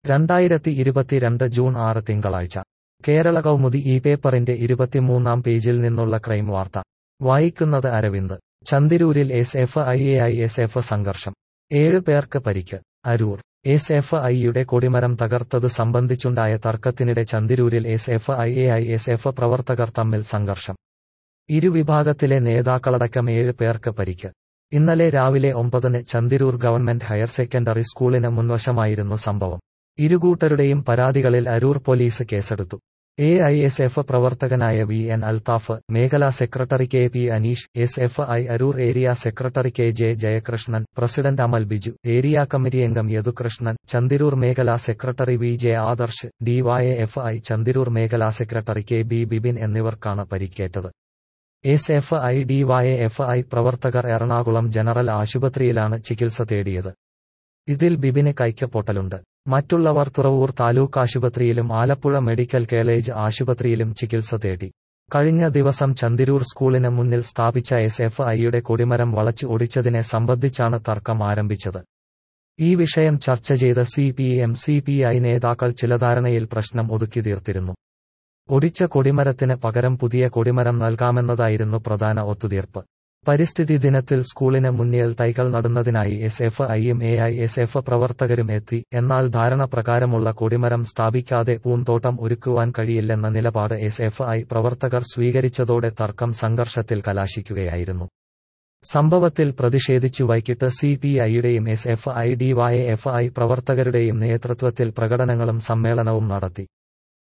രണ്ടായിരത്തി ഇരുപത്തിരണ്ട് ജൂൺ ആറ് തിങ്കളാഴ്ച കേരള കൗമുദി ഈ പേപ്പറിന്റെ ഇരുപത്തിമൂന്നാം പേജിൽ നിന്നുള്ള ക്രൈം വാർത്ത വായിക്കുന്നത് അരവിന്ദ് ചന്ദിരൂരിൽ S F I A I S F സംഘർഷം ഏഴ് പേർക്ക് പരിക്ക് അരൂർ എസ് എഫ് ഐയുടെ കൊടിമരം തകർത്തത് സംബന്ധിച്ചുണ്ടായ തർക്കത്തിനിടെ ചന്ദിരൂരിൽ S F I A I S F പ്രവർത്തകർ തമ്മിൽ സംഘർഷം ഇരുവിഭാഗത്തിലെ നേതാക്കളടക്കം ഏഴ് പേർക്ക് പരിക്ക് ഇന്നലെ രാവിലെ ഒമ്പതിന് ചന്ദിരൂർ ഗവൺമെന്റ് ഹയർ സെക്കൻഡറി സ്കൂളിന് മുൻവശമായിരുന്നു സംഭവം ഇരുകൂട്ടരുടെയും പരാതികളിൽ അരൂർ പോലീസ് കേസെടുത്തു എ ഐ എസ് എഫ് പ്രവർത്തകനായ വി എൻ അൽത്താഫ് മേഖലാ secretary K P Aneesh S F I Aroor area secretary K J Jayakrishnan president Amal Biju area committee അംഗം യദുകൃഷ്ണൻ ചന്ദിരൂർ മേഖലാ secretary V J Adarsh DYF I Chandiroor മേഖലാ സെക്രട്ടറി കെ ബി ബിബിൻ എന്നിവർക്കാണ് പരിക്കേറ്റത് S F I DYF I പ്രവർത്തകർ Ernakulam general ആശുപത്രിയിലാണ് ചികിത്സ തേടിയത് ഇതിൽ ബിബിന് കൈക്ക് പൊട്ടലുണ്ട് മറ്റുള്ളവർ തുറവൂർ താലൂക്ക് ആശുപത്രിയിലും ആലപ്പുഴ മെഡിക്കൽ കോളേജ് ആശുപത്രിയിലും ചികിത്സ തേടി കഴിഞ്ഞ ദിവസം ചന്ദിരൂർ സ്കൂളിന് മുന്നിൽ സ്ഥാപിച്ച എസ് എഫ് ഐയുടെ കൊടിമരം വളച്ചു ഒടിച്ചതിനെ സംബന്ധിച്ചാണ് തർക്കം ആരംഭിച്ചത് ഈ വിഷയം ചർച്ച ചെയ്ത C P M C P I നേതാക്കൾ ചില ധാരണയിൽ പ്രശ്നം ഒതുക്കി തീർത്തിരുന്നു ഒടിച്ച കൊടിമരത്തിന് പകരം പുതിയ കൊടിമരം നൽകാമെന്നതായിരുന്നു പ്രധാന ഒത്തുതീർപ്പ് പരിസ്ഥിതി ദിനത്തിൽ സ്കൂളിന് മുന്നിൽ തൈകൾ നടുന്നതിനായി എസ് എഫ് ഐയും എ ഐ എസ് എഫ് പ്രവർത്തകരും എത്തി എന്നാൽ ധാരണ പ്രകാരമുള്ള കൊടിമരം സ്ഥാപിക്കാതെ പൂന്തോട്ടം ഒരുക്കുവാൻ കഴിയില്ലെന്ന നിലപാട് എസ് എഫ് ഐ പ്രവർത്തകർ സ്വീകരിച്ചതോടെ തർക്കം സംഘർഷത്തിൽ കലാശിക്കുകയായിരുന്നു സംഭവത്തിൽ പ്രതിഷേധിച്ചു വൈകിട്ട് സി പി ഐയുടെയും S F I DYF I പ്രവർത്തകരുടെയും നേതൃത്വത്തിൽ പ്രകടനങ്ങളും സമ്മേളനവും നടത്തി